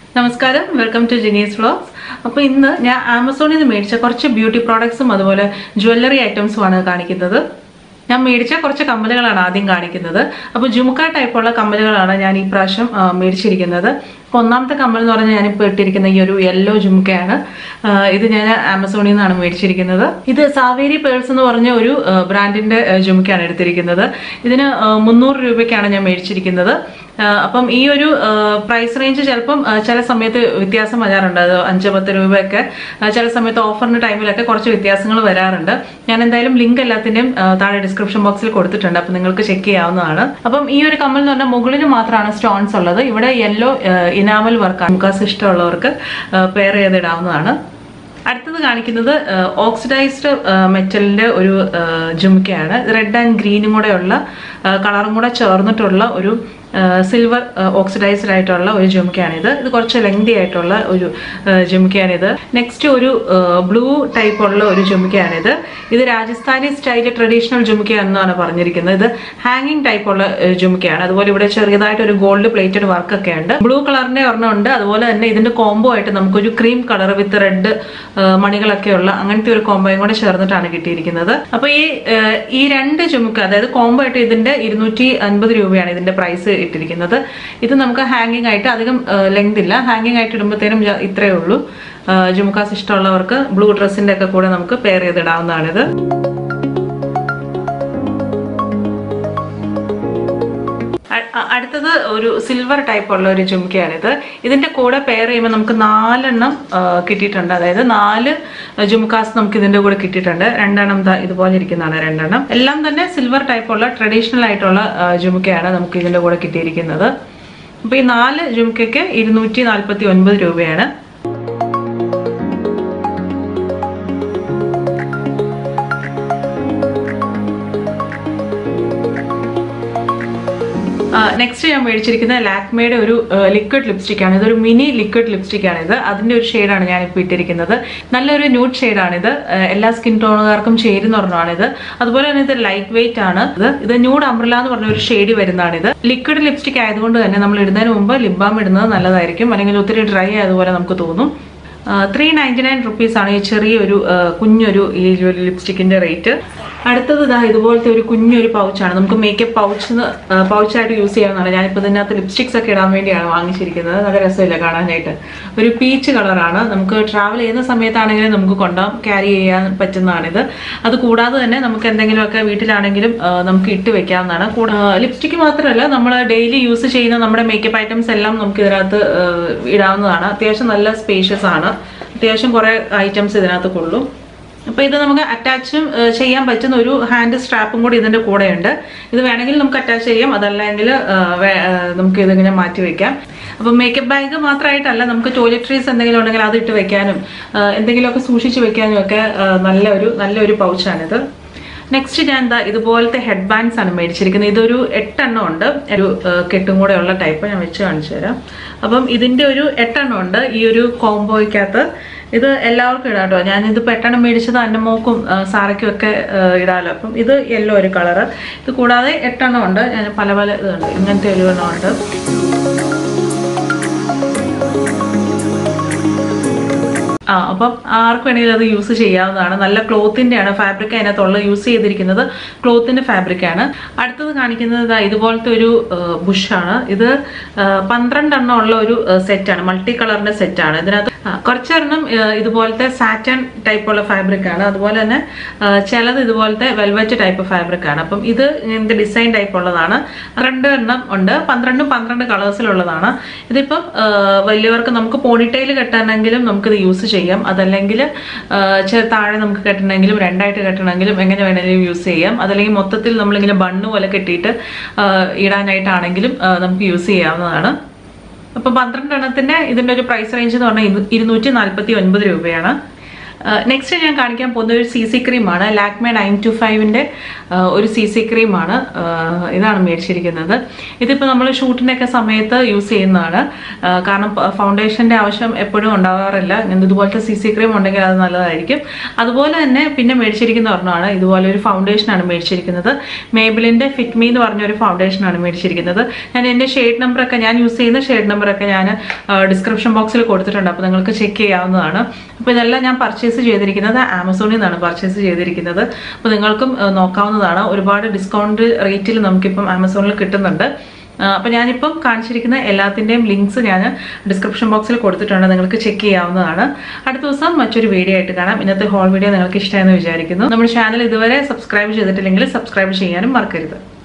നമസ്കാരം welcome to Jini's vlogs അപ്പോൾ ഇന്ന് ഞാൻ ആമസോണിൽ നിന്ന് മേടിച്ച കുറച്ച് ബ്യൂട്ടി പ്രോഡക്ട്സും അതുപോലെ ജ്വല്ലറി ഐറ്റംസുമാണ് കാണിക്കുന്നത് ഞാൻ മേടിച്ച കുറച്ച് കമ്മലുകളാണ് ആദ്യം കാണിക്കുന്നത് അപ്പോൾ ജുമുക്ക ടൈപ്പുള്ള കമ്മലുകളാണ് ഞാൻ ഈ പ്രാവശ്യം ആ, മേടിച്ചിരിക്കുന്നത് അപ്പോൾ ഒന്നാമത്തെ കമ്മൽ എന്ന് പറഞ്ഞാൽ ഞാനിപ്പോൾ ഇട്ടിരിക്കുന്ന ഈ ഒരു യെല്ലോ ജുമുക്കയാണ് ആ, ഇത് ഞാൻ ആമസോണിൽ നിന്നാണ് മേടിച്ചിരിക്കുന്നത് ഇത് സാവേരി പേഴ്സ് എന്ന് പറഞ്ഞ ഒരു ആ, ബ്രാൻഡിന്റെ ആ, ജുമുക്കയാണ് എടുത്തിരിക്കുന്നത് ഇതിന് ആ, മുന്നൂറ് രൂപയ്ക്കാണ് ഞാൻ മേടിച്ചിരിക്കുന്നത് ആ, അപ്പം ഈ ഒരു പ്രൈസ് റേഞ്ച് ചിലപ്പം ആ, ചില സമയത്ത് വ്യത്യാസം വരാറുണ്ട് അത് അഞ്ച് പത്ത് രൂപയൊക്കെ ആ, ചില സമയത്ത് ഓഫറിന്റെ ടൈമിലൊക്കെ കുറച്ച് വ്യത്യാസങ്ങൾ വരാറുണ്ട് ഞാൻ എന്തായാലും ലിങ്ക് എല്ലാത്തിന്റെയും ആ, താഴെ ഡിസ്ക്രിപ്ഷൻ ബോക്സിൽ കൊടുത്തിട്ടുണ്ട് അപ്പം നിങ്ങൾക്ക് ചെക്ക് ചെയ്യാവുന്നതാണ് അപ്പം ഈ ഒരു കമ്മൽ എന്ന് പറഞ്ഞാൽ മുകളിൽ മാത്രമാണ് സ്റ്റോൺസ് ഉള്ളത് ഇവിടെ യെല്ലോ ഇനാമൽ വർക്ക് മുക്കാസ് ഇഷ്ടമുള്ളവർക്ക് പെയർ ചെയ്തിടാവുന്നതാണ് അടുത്തത് കാണിക്കുന്നത് ഓക്സിഡൈസ്ഡ് മെറ്റലിന്റെ ഒരു ജുംക്കയാണ് റെഡ് ആൻഡ് ഗ്രീനും കൂടെയുള്ള കളറും കൂടെ ചേർന്നിട്ടുള്ള ഒരു സിൽവർ ഓക്സിഡൈസ്ഡ് ആയിട്ടുള്ള ഒരു ജുംക്കയാണിത് ഇത് കുറച്ച് ലെങ്തി ആയിട്ടുള്ള ഒരു ജുംക്കയാണിത് നെക്സ്റ്റ് ഒരു ബ്ലൂ ടൈപ്പ് ഉള്ള ഒരു ജുംക്കയാണിത് ഇത് രാജസ്ഥാനി സ്റ്റൈല് ട്രഡീഷണൽ ജുംക്ക എന്നാണ് പറഞ്ഞിരിക്കുന്നത് ഇത് ഹാങ്ങിങ് ടൈപ്പ് ഉള്ള ജുംക്കയാണ് അതുപോലെ ഇവിടെ ചെറിയതായിട്ട് ഒരു ഗോൾഡ് പ്ലേറ്റഡ് വർക്ക് ഒക്കെ ഉണ്ട് ബ്ലൂ കളറിന്റെ ഒരെണ്ണം ഉണ്ട് അതുപോലെ തന്നെ ഇതിന്റെ കോംബോ ആയിട്ട് നമുക്കൊരു ക്രീം കളർ വിത്ത് റെഡ് മണികളൊക്കെ ഉള്ള അങ്ങനത്തെ ഒരു കോംബോയും കൂടെ ചേർന്നിട്ടാണ് കിട്ടിയിരിക്കുന്നത് അപ്പൊ ഈ ഏഹ്, ഈ രണ്ട് ചുമുക്ക് അതായത് കോംബോ ആയിട്ട് ഇതിന്റെ ഇരുന്നൂറ്റി അൻപത് രൂപയാണ് ഇതിന്റെ പ്രൈസ് ഇട്ടിരിക്കുന്നത് ഇത് നമുക്ക് ഹാങ്ങിങ് ആയിട്ട് അധികം ലെങ്ത് ഇല്ല ഹാങ്ങിങ് ആയിട്ട് ഇടുമ്പോഴത്തേനും ജ- ഇത്രയേ ഉള്ളൂ ജുമുക്കാസ് ഇഷ്ടമുള്ളവർക്ക് ബ്ലൂ ഡ്രസ്സിന്റെ ഒക്കെ കൂടെ നമുക്ക് പെയർ ചെയ്തിടാവുന്നതാണിത് അ- അ- അടുത്തത് ഒരു സിൽവർ ടൈപ്പ് ഉള്ള ഒരു ജുംക്കയാണിത് ഇതിന്റെ കൂടെ പെയർ ചെയ്യുമ്പോൾ നമുക്ക് നാലെണ്ണം ആ, കിട്ടിയിട്ടുണ്ട് അതായത് നാല് ജുംക്കാസ് നമുക്ക് ഇതിന്റെ കൂടെ കിട്ടിയിട്ടുണ്ട് രണ്ടെണ്ണം ദാ ഇതുപോലെ ഇരിക്കുന്നതാണ് രണ്ടെണ്ണം എല്ലാം തന്നെ സിൽവർ ടൈപ്പ് ഉള്ള ട്രഡീഷണൽ ആയിട്ടുള്ള ആ, ജുംക്കയാണ് നമുക്ക് ഇതിന്റെ കൂടെ കിട്ടിയിരിക്കുന്നത് അപ്പൊ ഈ നാല് ജുംക്കയ്ക്ക് ഇരുന്നൂറ്റി നാൽപ്പത്തി ഒൻപത് രൂപയാണ് നെക്സ്റ്റ് ഞാൻ മേടിച്ചിരിക്കുന്ന ലാക്മേയുടെ ഒരു ലിക്വിഡ് ലിപ്സ്റ്റിക് ആണ് ഇതൊരു മിനി ലിക്വിഡ് ലിപ്സ്റ്റിക് ആണ് ഇത് അതിന്റെ ഒരു ഷെയ്ഡാണ് ഞാൻ ഇപ്പോൾ ഇട്ടിരിക്കുന്നത് നല്ലൊരു ന്യൂഡ് ഷെയ്ഡാണിത് എല്ലാ സ്കിൻ ടോണുകാർക്കും ചേരുന്ന ഒരെണ്ണമാണിത് അതുപോലെ തന്നെ ഇത് ലൈറ്റ് വെയിറ്റ് ആണ് ഇത് ഇത് ന്യൂഡ് അംബ്രല എന്ന് പറഞ്ഞ ഒരു ഷെയ്ഡ് വരുന്നതാണിത് ലിക്വിഡ് ലിപ്സ്റ്റിക് ആയതുകൊണ്ട് തന്നെ നമ്മൾ ഇടുന്നതിന് മുമ്പ് ലിപ് ബാം ഇടുന്നത് നല്ലതായിരിക്കും അല്ലെങ്കിൽ ഒത്തിരി ഡ്രൈ ആയതുപോലെ നമുക്ക് തോന്നും ത്രീ നയൻറ്റി നയൻ റുപ്പീസ് ആണ് ഈ ചെറിയൊരു ആ, കുഞ്ഞൊരു ഈ ഒരു ലിപ്സ്റ്റിക്കിന്റെ റേറ്റ് അടുത്തത് ഇതാ ഇതുപോലത്തെ ഒരു കുഞ്ഞൊരു പൗച്ചാണ് നമുക്ക് മേക്കപ്പ് പൗച്ച് പൗച്ചായിട്ട് യൂസ് ചെയ്യാവുന്നതാണ് ഞാനിപ്പോൾ ഇതിനകത്ത് ലിപ്സ്റ്റിക്സ് ഒക്കെ ഇടാൻ വേണ്ടിയാണ് വാങ്ങിച്ചിരിക്കുന്നത് നല്ല രസമില്ല കാണാനായിട്ട് ഒരു പീച്ച് കളറാണ് നമുക്ക് ട്രാവൽ ചെയ്യുന്ന സമയത്താണെങ്കിലും നമുക്ക് കൊണ്ടുപോകാം ക്യാരി ചെയ്യാൻ പറ്റുന്നതാണിത് അത് കൂടാതെ തന്നെ നമുക്ക് എന്തെങ്കിലുമൊക്കെ വീട്ടിലാണെങ്കിലും ആ, നമുക്ക് ഇട്ട് വെക്കാവുന്നതാണ് ലിപ്സ്റ്റിക് മാത്രമല്ല നമ്മൾ ഡെയിലി യൂസ് ചെയ്യുന്ന നമ്മുടെ മേക്കപ്പ് ഐറ്റംസ് എല്ലാം നമുക്ക് ഇതിനകത്ത് ആ, ഇടാവുന്നതാണ് അത്യാവശ്യം നല്ല സ്പേഷ്യസ് ആണ് അത്യാവശ്യം കുറേ ഐറ്റംസ് ഇതിനകത്ത് കൊള്ളും അപ്പോൾ ഇത് നമുക്ക് അറ്റാച്ചും ചെയ്യാൻ പറ്റുന്ന ഒരു ഹാൻഡ് സ്ട്രാപ്പും കൂടി ഇതിന്റെ കൂടെയുണ്ട് ഇത് വേണമെങ്കിൽ നമുക്ക് അറ്റാച്ച് ചെയ്യാം അതല്ലെങ്കിൽ ആ, വേ- ആ, നമുക്ക് ഇതിങ്ങനെ മാറ്റി വെക്കാം അപ്പം മേക്കപ്പ് ബാഗ് മാത്രമായിട്ടല്ല നമുക്ക് ടോയ്ലറ്ററീസ് എന്തെങ്കിലും ഉണ്ടെങ്കിൽ അത് ഇട്ട് വെക്കാനും ആ, എന്തെങ്കിലുമൊക്കെ സൂക്ഷിച്ച് വെക്കാനും ഒക്കെ ആ, നല്ലൊരു നല്ലൊരു പൗച്ചാണിത് നെക്സ്റ്റ് ഞാൻ എന്താ ഇതുപോലത്തെ ഹെഡ് ബാൻഡ്സ് ആണ് മേടിച്ചിരിക്കുന്നത് ഇതൊരു എട്ടെണ്ണം ഉണ്ട് ഒരു ആ, കെട്ടും കൂടെ ഉള്ള ടൈപ്പ് ഞാൻ വെച്ച് കാണിച്ചു തരാം അപ്പം ഇതിന്റെ ഒരു എട്ടെണ്ണം ഉണ്ട് ഈ ഒരു കോംബോയ്ക്കകത്ത് ഇത് എല്ലാവർക്കും ഇടാം കേട്ടോ ഞാനിത് എട്ടെണ്ണം മേടിച്ചത് എൻ്റെ മോക്കും ആ, സാറയ്ക്കും ഒക്കെ ആ, ഇടാമല്ലോ അപ്പം ഇത് യെല്ലോ ഒരു കളറ് ഇത് കൂടാതെ എട്ടെണ്ണം ഉണ്ട് ഞാൻ പല പല ഇതുണ്ട് ഇങ്ങനത്തെ ഒരു എണ്ണം ഉണ്ട് ആ അപ്പം ആർക്ക് വേണമെങ്കിലും അത് യൂസ് ചെയ്യാവുന്നതാണ് നല്ല ക്ലോത്തിന്റെ ആണ് ഫാബ്രിക് അതിനകത്തുള്ള യൂസ് ചെയ്തിരിക്കുന്നത് ക്ലോത്തിന്റെ ഫാബ്രിക് ആണ് അടുത്തത് കാണിക്കുന്നത് ഇതാ ഇതുപോലത്തെ ഒരു ബുഷാണ് ഇത് ആ, പന്ത്രണ്ടെണ്ണം ഉള്ള ഒരു സെറ്റാണ് മൾട്ടി കളറിന്റെ സെറ്റാണ് ഇതിനകത്ത് ആ, കുറച്ചെണ്ണം ആ, ഇതുപോലത്തെ സാറ്റൻ ടൈപ്പ് ഉള്ള ഫാബ്രിക് ആണ് അതുപോലെ തന്നെ ആ, ചിലത് ഇതുപോലത്തെ വെൽവെറ്റ് ടൈപ്പ് ഫാബ്രിക് ആണ് അപ്പം ഇത് ഇങ്ങനത്തെ ഡിസൈൻ ടൈപ്പ് ഉള്ളതാണ് രണ്ട് എണ്ണം ഉണ്ട് പന്ത്രണ്ടും പന്ത്രണ്ട് കളേഴ്സിലുള്ളതാണ് ഇതിപ്പം ആ, വലിയവർക്ക് നമുക്ക് പോണിറ്റെയിൽ കെട്ടാനെങ്കിലും നമുക്കിത് യൂസ് ചെയ്യാം അതല്ലെങ്കിൽ താഴെ നമുക്ക് കെട്ടണമെങ്കിലും രണ്ടായിട്ട് കെട്ടണമെങ്കിലും എങ്ങനെ വേണമെങ്കിലും യൂസ് ചെയ്യാം അതല്ലെങ്കിൽ മൊത്തത്തിൽ നമ്മളിങ്ങനെ ബണ്ണ് പോലെ കെട്ടിയിട്ട് ആ, ഇടാനായിട്ടാണെങ്കിലും ആ, നമുക്ക് യൂസ് ചെയ്യാവുന്നതാണ് അപ്പൊ പന്ത്രണ്ട് എണ്ണത്തിന്റെ ഇതിന്റെ ഒരു പ്രൈസ് റേഞ്ച് എന്ന് പറഞ്ഞാൽ ഇരു- ഇരുന്നൂറ്റി നാൽപ്പത്തി ഒൻപത് രൂപയാണ് നെക്സ്റ്റ് ഞാൻ കാണിക്കാൻ പോകുന്ന ഒരു സി സി ക്രീമാണ് ലാക്മേ നയൻ ടു ഫൈവിൻ്റെ ഒരു സി സി ക്രീമാണ് ഇതാണ് മേടിച്ചിരിക്കുന്നത് ഇതിപ്പോൾ നമ്മൾ ഷൂട്ടിൻ്റെയൊക്കെ സമയത്ത് യൂസ് ചെയ്യുന്നതാണ് ആ, കാരണം ഫൗണ്ടേഷൻ്റെ ആവശ്യം എപ്പോഴും ഉണ്ടാകാറില്ല ഇങ്ങനത്തെ ഇതുപോലത്തെ സി സി ക്രീം ഉണ്ടെങ്കിൽ അത് നല്ലതായിരിക്കും അതുപോലെ തന്നെ പിന്നെ മേടിച്ചിരിക്കുന്ന ഒരെണ്ണമാണ് ഇതുപോലെ ഒരു ഫൗണ്ടേഷനാണ് മേടിച്ചിരിക്കുന്നത് മേബിലിൻ്റെ ഫിറ്റ്മി എന്ന് പറഞ്ഞ ഒരു ഫൗണ്ടേഷനാണ് മേടിച്ചിരിക്കുന്നത് ഞാൻ എൻ്റെ ഷെയ്ഡ് നമ്പറൊക്കെ ഞാൻ യൂസ് ചെയ്യുന്ന ഷെയ്ഡ് നമ്പറൊക്കെ ഞാൻ ഡിസ്ക്രിപ്ഷൻ ബോക്സിൽ കൊടുത്തിട്ടുണ്ട് അപ്പോൾ നിങ്ങൾക്ക് ചെക്ക് ചെയ്യാവുന്നതാണ് അപ്പോൾ ഇതെല്ലാം ഞാൻ പർച്ചേസ് ചെയ്തിരിക്കുന്നത് ആമസോണിൽ നിന്നാണ് പർച്ചേസ് ചെയ്തിരിക്കുന്നത് അപ്പോൾ നിങ്ങൾക്കും ആ, നോക്കാവുന്നതാണ് ഒരുപാട് ഡിസ്കൗണ്ട് റേറ്റിൽ നമുക്കിപ്പം ആമസോണിൽ കിട്ടുന്നുണ്ട് അപ്പോൾ ഞാനിപ്പം കാണിച്ചിരിക്കുന്ന എല്ലാത്തിൻ്റെയും ലിങ്ക്സ് ഞാൻ ഡിസ്ക്രിപ്ഷൻ ബോക്സിൽ കൊടുത്തിട്ടുണ്ട് നിങ്ങൾക്ക് ചെക്ക് ചെയ്യാവുന്നതാണ് അടുത്ത ദിവസം മറ്റൊരു വീഡിയോ ആയിട്ട് കാണാം ഇന്നത്തെ ഹോൾ വീഡിയോ നിങ്ങൾക്ക് ഇഷ്ടമായെന്ന് വിചാരിക്കുന്നു നമ്മുടെ ചാനൽ ഇതുവരെ സബ്സ്ക്രൈബ് ചെയ്തിട്ടില്ലെങ്കിൽ സബ്സ്ക്രൈബ് ചെയ്യാനും മറക്കരുത്